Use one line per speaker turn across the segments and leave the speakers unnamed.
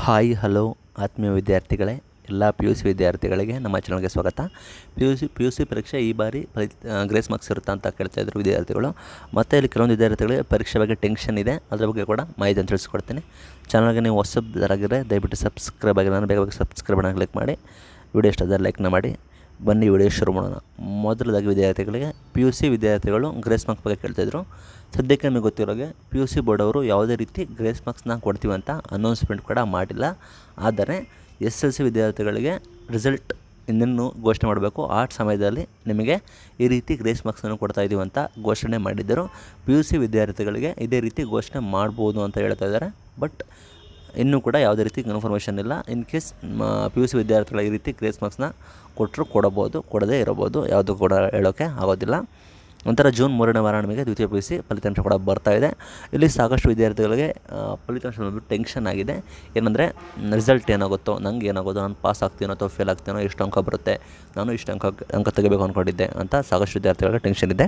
Hi hello ಆತ್ಮೀಯ ವಿದ್ಯಾರ್ಥಿಗಳೇ ಎಲ್ಲ ಪಿ ಯು ಸಿ ವಿದ್ಯಾರ್ಥಿಗಳಿಗೆ ನಮ್ಮ ಚಾನಲ್ಗೆ ಸ್ವಾಗತ P U C P U C ಪರೀಕ್ಷೆ ಈ ಬಾರಿ ಫಲಿ ಗ್ರೇಸ್ ಮಾರ್ಕ್ಸ್ ಇರುತ್ತಾ ಅಂತ ಕೇಳ್ತಾ ಇದ್ರು ವಿದ್ಯಾರ್ಥಿಗಳು ಮತ್ತು ಇಲ್ಲಿ ಕೆಲವೊಂದು ವಿದ್ಯಾರ್ಥಿಗಳಿಗೆ ಪರೀಕ್ಷೆ ಬಗ್ಗೆ ಟೆನ್ಷನ್ ಇದೆ ಅದ್ರ ಬಗ್ಗೆ ಕೂಡ ಮಾಹಿತಿಯನ್ನು ತಿಳಿಸ್ಕೊಡ್ತೀನಿ ಚಾನಲ್ಗೆ ನೀವು ಹೊಸಬರಾಗಿದ್ದರೆ ದಯವಿಟ್ಟು ಸಬ್ಸ್ಕ್ರೈಬ್ ಆಗಿಲ್ಲ ಅಂದರೆ ಬೇಗ ಬೇಗ ಸಬ್ಸ್ಕ್ರೈಬ್ ಅನ್ನ ಕ್ಲಿಕ್ ಮಾಡಿ ವಿಡಿಯೋ ಇಷ್ಟ ಆದರೆ ಲೈಕ್ನ ಮಾಡಿ ಬನ್ನಿ ವಿಡಿಯೋ ಶುರು ಮಾಡೋಣ ಮೊದಲದಾಗಿ ವಿದ್ಯಾರ್ಥಿಗಳಿಗೆ ಪಿ ಯು ಸಿ ವಿದ್ಯಾರ್ಥಿಗಳು ಗ್ರೇಸ್ ಮಾರ್ಕ್ಸ್ ಬಗ್ಗೆ ಕೇಳ್ತಾಯಿದ್ರು ಸದ್ಯಕ್ಕೆ ನಮಗೆ ಗೊತ್ತಿರೋಗೆ ಪಿ ಯು ಸಿ ಬೋರ್ಡ್ ಅವರು ಯಾವುದೇ ರೀತಿ ಗ್ರೇಸ್ ಮಾರ್ಕ್ಸ್ನ ಕೊಡ್ತೀವಿ ಅಂತ ಅನೌನ್ಸ್ಮೆಂಟ್ ಕೂಡ ಮಾಡಿಲ್ಲ ಆದರೆ ಎಸ್ ಎಲ್ ಸಿ ವಿದ್ಯಾರ್ಥಿಗಳಿಗೆ ರಿಸಲ್ಟ್ ಇನ್ನೇನು ಘೋಷಣೆ ಮಾಡಬೇಕು ಆ ಸಮಯದಲ್ಲಿ ನಿಮಗೆ ಈ ರೀತಿ ಗ್ರೇಸ್ ಮಾರ್ಕ್ಸನ್ನು ಕೊಡ್ತಾ ಇದ್ದೀವಿ ಅಂತ ಘೋಷಣೆ ಮಾಡಿದ್ದರು ಪಿ ಯು ಸಿ ವಿದ್ಯಾರ್ಥಿಗಳಿಗೆ ಇದೇ ರೀತಿ ಘೋಷಣೆ ಮಾಡ್ಬೋದು ಅಂತ ಹೇಳ್ತಾ ಇದ್ದಾರೆ ಬಟ್ ಇನ್ನೂ ಕೂಡ ಯಾವುದೇ ರೀತಿ ಇನ್ಫಾರ್ಮೇಷನ್ ಇಲ್ಲ in case P U C ವಿದ್ಯಾರ್ಥಿಗಳ ಈ ರೀತಿ ಗ್ರೇಸ್ ಮಾರ್ಕ್ಸ್ನ ಕೊಟ್ಟರು ಕೊಡಬೋದು ಕೊಡದೇ ಇರಬೋದು ಯಾವುದು ಕೂಡ ಹೇಳೋಕ್ಕೆ ಆಗೋದಿಲ್ಲ ನಂತರ ಜೂನ್ ಮೂರನೇ ವಾರ ನಮಗೆ ದ್ವಿತೀಯ ಪಿ ಯು ಸಿ ಫಲಿತಾಂಶ ಕೂಡ ಬರ್ತಾ ಇದೆ ಇಲ್ಲಿ ಸಾಕಷ್ಟು ವಿದ್ಯಾರ್ಥಿಗಳಿಗೆ ಆ, ಫಲಿತಾಂಶ ಬಂದ್ಬಿಟ್ಟು ಟೆನ್ಷನ್ ಆಗಿದೆ ಏನಂದರೆ ರಿಸಲ್ಟ್ ಏನಾಗುತ್ತೋ ನಂಗೆ ಏನಾಗೋದು ನಾನು ಪಾಸ್ ಆಗ್ತೀನೋ ಅಥವಾ ಫೇಲ್ ಆಗ್ತೀನೋ ಎಷ್ಟು ಅಂಕ ಬರುತ್ತೆ ನಾನು ಇಷ್ಟು ಅಂಕ ಅಂಕ ತೆಗಿಬೇಕು ಅಂದ್ಕೊಂಡಿದ್ದೆ ಅಂತ ಸಾಕಷ್ಟು ವಿದ್ಯಾರ್ಥಿಗಳಿಗೆ ಟೆನ್ಷನ್ ಇದೆ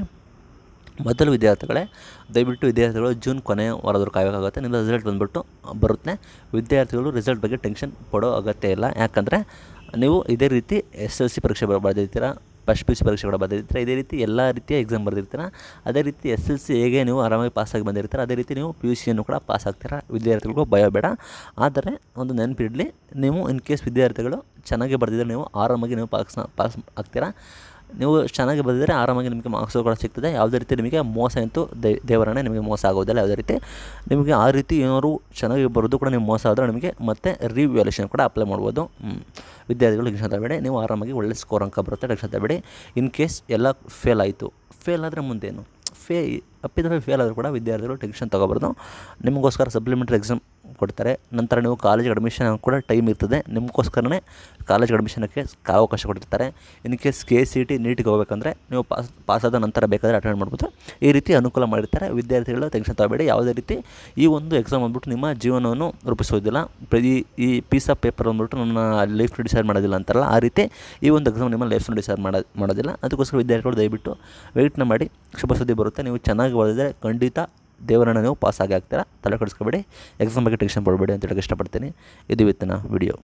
ಮೊದಲು ವಿದ್ಯಾರ್ಥಿಗಳೇ ದಯವಿಟ್ಟು ವಿದ್ಯಾರ್ಥಿಗಳು ಜೂನ್ ಕೊನೆ ವಾರದವರೆಗೂ ಕಾಯಬೇಕಾಗುತ್ತೆ ನಿಮ್ಮ ರಿಸಲ್ಟ್ ಬಂದುಬಿಟ್ಟು ಬರುತ್ತೆ ವಿದ್ಯಾರ್ಥಿಗಳು ರಿಸಲ್ಟ್ ಬಗ್ಗೆ ಟೆನ್ಷನ್ ಪಡೋ ಅಗತ್ಯ ಇಲ್ಲ ಯಾಕಂದರೆ ನೀವು ಇದೇ ರೀತಿ ಎಸ್ ಎಲ್ ಸಿ ಪರೀಕ್ಷೆ ಬ- ಬರೆದಿರ್ತೀರ ಫಸ್ಟ್ ಪಿ ಯು ಸಿ ಪರೀಕ್ಷೆ ಕೂಡ ಬರೆದಿರ್ತೀರ ಇದೇ ರೀತಿ ಎಲ್ಲ ರೀತಿಯ ಎಕ್ಸಾಮ್ ಬರೆದಿರ್ತೀರ ಅದೇ ರೀತಿ ಎಸ್ ಎಲ್ ಸಿ ಹೇಗೆ ನೀವು ಆರಾಮಾಗಿ ಪಾಸಾಗಿ ಬಂದಿರ್ತೀರ ಅದೇ ರೀತಿ ನೀವು ಪಿ ಯು ಸಿಯನ್ನು ಕೂಡ ಪಾಸ್ ಆಗ್ತೀರಾ ವಿದ್ಯಾರ್ಥಿಗಳಿಗೂ ಭಯ ಬೇಡ ಆದರೆ ಒಂದು ನೆನಪಿಡಲಿ ನೀವು ಇನ್ ಕೇಸ್ ವಿದ್ಯಾರ್ಥಿಗಳು ಚೆನ್ನಾಗಿ ಬರೆದಿದ್ದರೆ ನೀವು ಆರಾಮಾಗಿ ನೀವು ಪಾಸ್ ಪಾಸ್ ಆಗ್ತೀರಾ ನೀವು ಚೆನ್ನಾಗಿ ಬರೆದಿದ್ರೆ ಆರಾಮಾಗಿ ನಿಮಗೆ ಮಾರ್ಕ್ಸ್ ಕೂಡ ಸಿಗ್ತದೆ ಯಾವುದೇ ರೀತಿ ನಿಮಗೆ ಮೋಸ ಅಂತೂ ದೇ ದೇವರನ್ನೇ ನಿಮಗೆ ಮೋಸ ಆಗೋದಿಲ್ಲ ಯಾವುದೇ ರೀತಿ ನಿಮಗೆ ಆ ರೀತಿ ಏನಾದ್ರು ಚೆನ್ನಾಗಿ ಬರೋದು ಕೂಡ ನೀವು ಮೋಸ ಆದರೆ ನಿಮಗೆ ಮತ್ತೆ ರಿವ್ಯಾಲ್ಯೂಷನ್ ಕೂಡ ಅಪ್ಲೈ ಮಾಡ್ಬೋದು ಹ್ಮ್. ವಿದ್ಯಾರ್ಥಿಗಳು ಟೆನ್ಷನ್ ತಗಬೇಡಿ ನೀವು ಆರಾಮಾಗಿ ಒಳ್ಳೆ ಸ್ಕೋರ್ ಅಂಕ ಬರುತ್ತೆ ಟೆನ್ಷನ್ ತಗಬೇಡಿ ಇನ್ ಕೇಸ್ ಎಲ್ಲ ಫೇಲ್ ಆಯಿತು ಫೇಲ್ ಆದರೆ ಮುಂದೇನು ಫೇ ಅಪ್ಪಿದ್ರೆ ಫೇಲ್ ಆದರೂ ಕೂಡ ವಿದ್ಯಾರ್ಥಿಗಳು ಟೆನ್ಷನ್ ತೊಗೋಬಾರ್ದು ನಿಮಗೋಸ್ಕರ ಸಪ್ಲಿಮೆಂಟ್ರಿ ಎಕ್ಸಾಮ್ ಕೊಡ್ತಾರೆ ನಂತರ ನೀವು ಕಾಲೇಜ್ ಅಡ್ಮಿಷನ್ ಕೂಡ ಟೈಮ್ ಇರ್ತದೆ ನಿಮಗೋಸ್ಕರನೇ ಕಾಲೇಜ್ ಅಡ್ಮಿಷನಕ್ಕೆ ಅವಕಾಶ ಕೊಟ್ಟಿರ್ತಾರೆ in case K C T ನೀಟಿಗೆ ಹೋಗ್ಬೇಕಂದ್ರೆ ನೀವು ಪಾಸ್ ಪಾಸಾದ ನಂತರ ಬೇಕಾದರೆ ಅಟೆಂಡ್ ಮಾಡ್ಬೋದು ಈ ರೀತಿ ಅನುಕೂಲ ಮಾಡಿರ್ತಾರೆ ವಿದ್ಯಾರ್ಥಿಗಳು ಟೆನ್ಷನ್ ತಗೋಬೇಡಿ ಯಾವುದೇ ರೀತಿ ಈ ಒಂದು ಎಕ್ಸಾಮ್ ಬಂದ್ಬಿಟ್ಟು ನಿಮ್ಮ ಜೀವನವನ್ನು ರೂಪಿಸೋದಿಲ್ಲ ಪ್ರತಿ ಈ ಪೀಸ್ ಆಫ್ ಪೇಪರ್ ಬಂದ್ಬಿಟ್ಟು ನನ್ನ ಲೈಫ್ ಡಿಸೈಡ್ ಮಾಡೋದಿಲ್ಲ ಅಂತಾರಲ್ಲ ಆ ರೀತಿ ಈ ಒಂದು ಎಕ್ಸಾಮ್ ನಿಮ್ಮ ಲೈಫ್ನ ಡಿಸೈಡ್ ಮಾಡೋ ಮಾಡೋದಿಲ್ಲ ಅದಕ್ಕೋಸ್ಕರ ವಿದ್ಯಾರ್ಥಿಗಳು ದಯವಿಟ್ಟು ವೆಯ್ಟ್ನ ಮಾಡಿ ಶುಭ ಸುದ್ದಿ ಬರುತ್ತೆ ನೀವು ಚೆನ್ನಾಗಿ ಓದಿದ್ರೆ ಖಂಡಿತ ದೇವರನ್ನ ನೀವು ಪಾಸ್ ಆಗಿ ಆಗ್ತೀರಾ ತಲೆ ಕೆಡಿಸ್ಕೊಬೇಡಿ ಎಕ್ಸಾಮ್ ಬಗ್ಗೆ ಟೆನ್ಷನ್ ಪಡಬೇಡಿ ಅಂತ ಹೇಳಕ್ಕೆ ಇಷ್ಟಪಡ್ತೀನಿ ಇದು ಇವತ್ತಿನ ವಿಡಿಯೋ